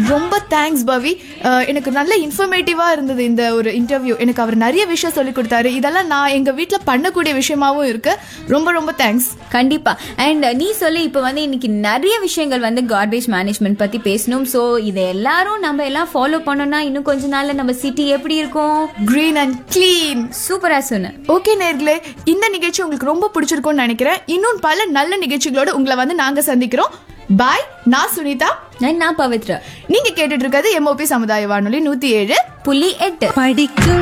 ரொம்ப தேங்க்ஸ் பவி அஹ், எனக்கு நல்ல இன்ஃபர்மேட்டிவா இருந்தது இந்த ஒரு இன்டர்வியூ எனக்கு அவர் நிறைய விஷயம் சொல்லி கொடுத்தாரு இதெல்லாம் நான் எங்க வீட்ல பண்ணக்கூடிய விஷயமாவும் இருக்கு ரொம்ப ரொம்ப தேங்க்ஸ் கண்டிப்பா அண்ட் நீ சொல்லி இப்போ வந்து இன்னைக்கு நிறைய விஷயங்கள் வந்து கார்பேஜ் மேனேஜ்மெண்ட் பத்தி பேசணும் ஸோ இதை எல்லாரும் நம்ம எல்லாம் ஃபாலோ பண்ணோம்னா இன்னும் கொஞ்ச நாள்ல நம்ம சிட்டி எப்படி இருக்கும் green அண்ட் clean சூப்பரா சொன்ன ஓகே நேர்களே இந்த நிகழ்ச்சி உங்களுக்கு ரொம்ப பிடிச்சிருக்கும்னு நினைக்கிறேன் இன்னும் பல நல்ல நிகழ்ச்சிகளோட உங்களை வந்து நாங்க சந்திக்கிறோம் பாய் நான் சுனிதா நான் பவித்ரா நீங்க கேட்டுட்டு இருக்கிறது எம்ஓபி சமுதாய வானொலி நூத்தி ஏழு புள்ளி எட்டு படிக்கும்